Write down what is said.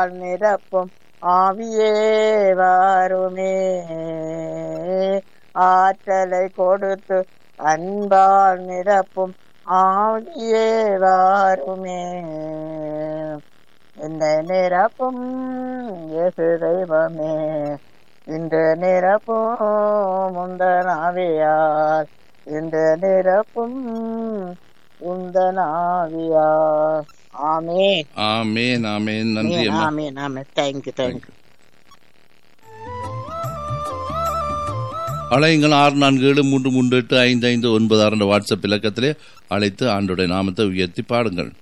நிரப்பும் ஆவியே வாருமே ஆற்றலை கொடுத்து அன்பால் நிரப்பும் ஆவியே வாருமே இந்த நிரப்பும் இயேசு தெய்வமே இந்த நிரப்பும் முந்தனாவியார் இந்த நிரப்பும் உந்தனாவியார் ஆமே ஆமேன் ஆமேன் நன்றி அம்மா ஆமே ஆமே தேங்க்யூ தேங்க்யூ அழையுங்கள் ஆறு நான்கு ஏழு மூன்று மூன்று எட்டு ஐந்து ஐந்து ஒன்பது ஆறு என்ற வாட்ஸ்அப் இலக்கத்திலே அழைத்து ஆண்டுடைய நாமத்தை உயர்த்தி பாடுங்கள்